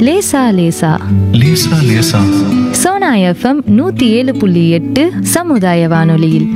லேசா லேசா லேசா லேசா சோனா எஃப்எம் நூத்தி ஏழு புள்ளி எட்டு சமுதாய வானொலியில்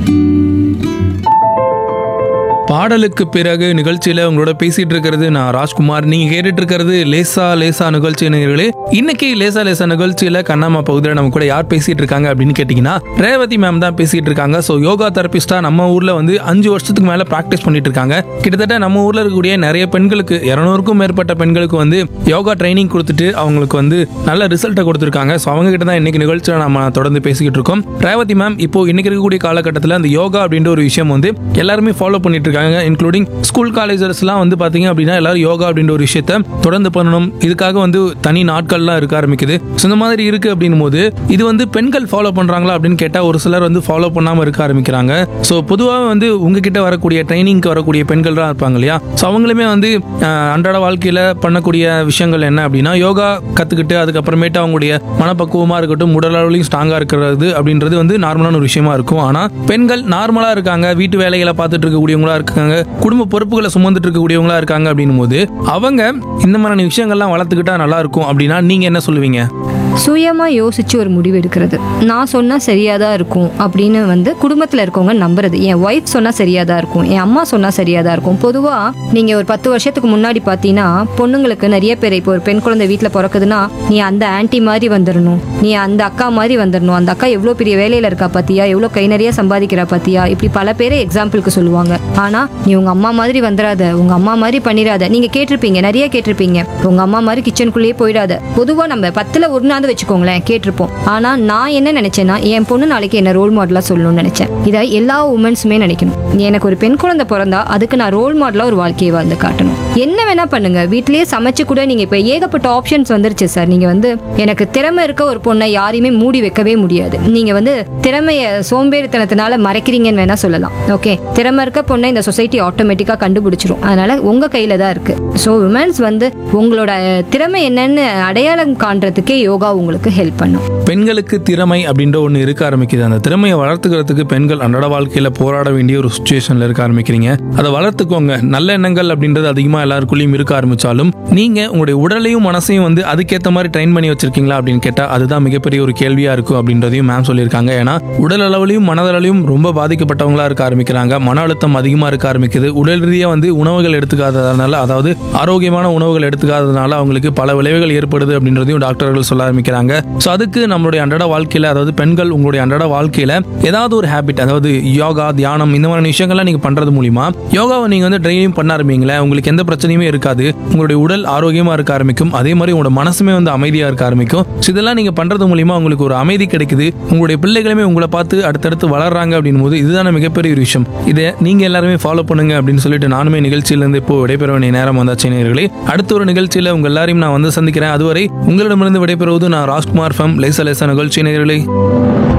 பாடலுக்கு பிறகு நிகழ்ச்சியில உங்களோட பேசிட்டு இருக்கிறது நான் ராஜ்குமார் நீங்க கேட்டுட்டு இருக்கிறது லேசா லேசா நிகழ்ச்சி நேயர்களே இன்னைக்கு லேசா லேசா நிகழ்ச்சியில கண்ணாமா பகுதியில் நம்ம கூட யார் பேசிட்டு இருக்காங்க அப்படின்னு கேட்டீங்கன்னா ரேவதி மேம் தான் பேசிட்டு இருக்காங்க ஸோ யோகா தெரபிஸ்டா நம்ம ஊர்ல வந்து அஞ்சு வருஷத்துக்கு மேல ப்ராக்டிஸ் பண்ணிட்டு இருக்காங்க கிட்டத்தட்ட நம்ம ஊர்ல இருக்கக்கூடிய நிறைய பெண்களுக்கு இருநூறுக்கும் மேற்பட்ட பெண்களுக்கு வந்து யோகா ட்ரைனிங் கொடுத்துட்டு அவங்களுக்கு வந்து நல்ல ரிசல்ட்டை கொடுத்துருக்காங்க ஸோ அவங்க கிட்ட தான் இன்னைக்கு நிகழ்ச்சியில நம்ம தொடர்ந்து பேசிக்கிட்டு இருக்கோம் ரேவதி மேம் இப்போ இன்னைக்கு இருக்கக்கூடிய காலகட்டத்தில் அந்த யோகா அப்படின்ற ஒரு விஷயம் வந்து எல்லாருமே ஃபாலோ பண்ணிட்டு இருக்காங்க இன்க்ளூடிங் ஸ்கூல் காலேஜஸ்லாம் வந்து பாத்தீங்க அப்படின்னா எல்லாரும் யோகா அப்படின்ற ஒரு விஷயத்த தொடர்ந்து பண்ணணும் இதுக்காக வந்து தனி நாட்கள்லாம் இருக்க ஆரம்பிக்குது ஸோ இந்த மாதிரி இருக்கு அப்படின்னும் போது இது வந்து பெண்கள் ஃபாலோ பண்றாங்களா அப்படின்னு கேட்டா ஒரு சிலர் வந்து ஃபாலோ பண்ணாம இருக்க ஆரம்பிக்கிறாங்க ஸோ பொதுவாக வந்து உங்ககிட்ட வரக்கூடிய ட்ரைனிங்க்கு வரக்கூடிய பெண்கள் தான் இருப்பாங்க இல்லையா ஸோ அவங்களுமே வந்து அஹ், அன்றாட வாழ்க்கையில பண்ணக்கூடிய விஷயங்கள் என்ன அப்படின்னா யோகா கத்துக்கிட்டு அதுக்கப்புறமேட்டு அவங்களுடைய மனப்பக்குவமா இருக்கட்டும் உடல் அளவுலையும் ஸ்ட்ராங்கா இருக்கிறது அப்படின்றது வந்து நார்மலான ஒரு விஷயமா இருக்கும் ஆனா பெண்கள் நார்மலா இருக்காங்க வீட்டு வேலைகளை பார்த்துட்டு இருக்கக்கூடியவங்களா இருக்காங்க குடும்ப பொறுப்புகளை சுமந்துட்டு இருக்கக்கூடியவங்களா இருக்காங்க அப்படின்னும் போது அவங்க இந்த மாதிரியான விஷயங்கள்லாம் வளர்த்துக்கிட்டா நல்லா இருக்கும் அப்படின்னா நீங்க என்ன சொல்லுவீங்க சுயமாக யோசிச்சு ஒரு முடிவு எடுக்கிறது நான் சொன்னால் சரியாக தான் இருக்கும் அப்படின்னு வந்து குடும்பத்தில் இருக்கவங்க நம்புறது என் ஒய்ஃப் சொன்னால் சரியாக தான் இருக்கும் என் அம்மா சொன்னால் சரியாக தான் இருக்கும் பொதுவாக நீங்கள் ஒரு பத்து வருஷத்துக்கு முன்னாடி பார்த்தீங்கன்னா பொண்ணுங்களுக்கு நிறைய பேர் இப்போ ஒரு பெண் குழந்தை வீட்டில் பிறக்குதுன்னா நீ அந்த ஆன்ட்டி மாதிரி வந்துடணும் நீ அந்த அக்கா மாதிரி வந்துடணும் அந்த அக்கா எவ்வளோ பெரிய வேலையில் இருக்கா பார்த்தியா எவ்வளோ கை நிறைய சம்பாதிக்கிறா பார்த்தியா இப்படி பல பேரை எக்ஸாம்பிளுக்கு சொல்லுவாங்க ஆனால் நீ உங்கள் அம்மா மாதிரி வந்துடாத உங்கள் அம்மா மாதிரி பண்ணிடாத நீங்கள் கேட்டிருப்பீங்க நிறைய கேட்டிருப்பீங்க உங்கள் அம்மா மாதிரி கிச்சனுக்குள்ளேயே போயிடாத பொதுவாக நம்ம பத்தில் ஒரு நாள் வச்சுக்கோங்களேன் கேட்டிருப்போம் ஆனால் நான் என்ன நினைச்சேன்னா என் பொண்ணு நாளைக்கு என்ன ரோல் மாடலாக சொல்லணும்னு நினைச்சேன் இதை எல்லா உமன்ஸுமே நினைக்கணும் எனக்கு ஒரு பெண் குழந்தை பிறந்தா அதுக்கு நான் ரோல் மாடலாக ஒரு வாழ்க்கையை வாழ்ந்து காட்டணும் என்ன வேணா பண்ணுங்க வீட்லயே சமைச்சு கூட நீங்க இப்ப ஏகப்பட்ட ஆப்ஷன்ஸ் வந்துருச்சு சார் நீங்க வந்து எனக்கு திறமை இருக்க ஒரு பொண்ணை யாரையுமே மூடி வைக்கவே முடியாது நீங்க வந்து திறமைய சோம்பேறித்தனத்தினால மறைக்கிறீங்கன்னு வேணா சொல்லலாம் ஓகே திறமை இருக்க பொண்ணை இந்த சொசைட்டி ஆட்டோமேட்டிக்கா கண்டுபிடிச்சிரும் அதனால உங்க கையில தான் இருக்கு ஸோ உமன்ஸ் வந்து உங்களோட திறமை என்னன்னு அடையாளம் காண்றதுக்கே யோகா உங்களுக்கு ஹெல்ப் பண்ணும் பெண்களுக்கு திறமை அப்படின்ற ஒன்று இருக்க ஆரம்பிக்குது அந்த திறமையை வளர்த்துக்கிறதுக்கு பெண்கள் அன்றாட வாழ்க்கையில போராட வேண்டிய ஒரு சுச்சுவேஷன்ல இருக்க ஆரம்பிக்கிறீங்க அதை வளர்த்துக்கோங்க நல்ல எண்ணங்கள் அப்படின்றது அதிகமா எல்லாருக்குள்ளேயும் இருக்க ஆரம்பிச்சாலும் நீங்க உங்களுடைய உடலையும் மனசையும் வந்து அதுக்கேற்ற மாதிரி ட்ரெயின் பண்ணி வச்சிருக்கீங்களா அப்படின்னு கேட்டா அதுதான் மிகப்பெரிய ஒரு கேள்வியா இருக்கும் அப்படின்றதையும் மேம் சொல்லியிருக்காங்க ஏன்னா உடல் அளவுலையும் மனதளவிலும் ரொம்ப பாதிக்கப்பட்டவங்களா இருக்க ஆரம்பிக்கிறாங்க மன அழுத்தம் அதிகமா இருக்க ஆரம்பிக்குது உடல் ரீதியா வந்து உணவுகள் எடுத்துக்காததுனால அதாவது ஆரோக்கியமான உணவுகள் எடுத்துக்காததுனால அவங்களுக்கு பல விளைவுகள் ஏற்படுது அப்படின்றதையும் டாக்டர்கள் சொல்ல ஆரம்பிக்கிறாங்க ஸோ அதுக்கு நம்மளுடைய அன்றாட வாழ்க்கையில அதாவது பெண்கள் உங்களுடைய அன்றாட வாழ்க்கையில ஏதாவது ஒரு ஹேபிட் அதாவது யோகா தியானம் இந்த மாதிரியான விஷயங்கள்லாம் நீங்க பண்றது மூலியமா யோகாவை நீங்க வந்து ட்ரைனிங் பண்ண ஆரம்பிங்களேன் உங்களுக்கு எந்த பிரச்சனையுமே இருக்காது உங்களுடைய உடல் ஆரோக்கியமா இருக்க ஆரம்பிக்கும் அதே மாதிரி உங்களோட மனசுமே வந்து அமைதியா இருக்க ஆரம்பிக்கும் ஸோ இதெல்லாம் நீங்க பண்றது மூலியமா உங்களுக்கு ஒரு அமைதி கிடைக்குது உங்களுடைய பிள்ளைகளுமே உங்களை பார்த்து அடுத்தடுத்து வளர்றாங்க அப்படின் போது இதுதான மிகப்பெரிய ஒரு விஷயம் இதை நீங்க எல்லாருமே ஃபாலோ பண்ணுங்க அப்படின்னு சொல்லிட்டு நானுமே நிகழ்ச்சியில இருந்து இப்போ விடைபெற வேண்டிய நேரம் வந்தாச்சு நேயர்களே அடுத்த ஒரு நிகழ்ச்சியில உங்க எல்லாரையும் நான் வந்து சந்திக்கிறேன் அதுவரை உங்களிடமிருந்து விடைபெறுவது நான் ராஜ்குமார் ஃபம் லேசா லேசா நிகழ்ச்சி நேயர்களே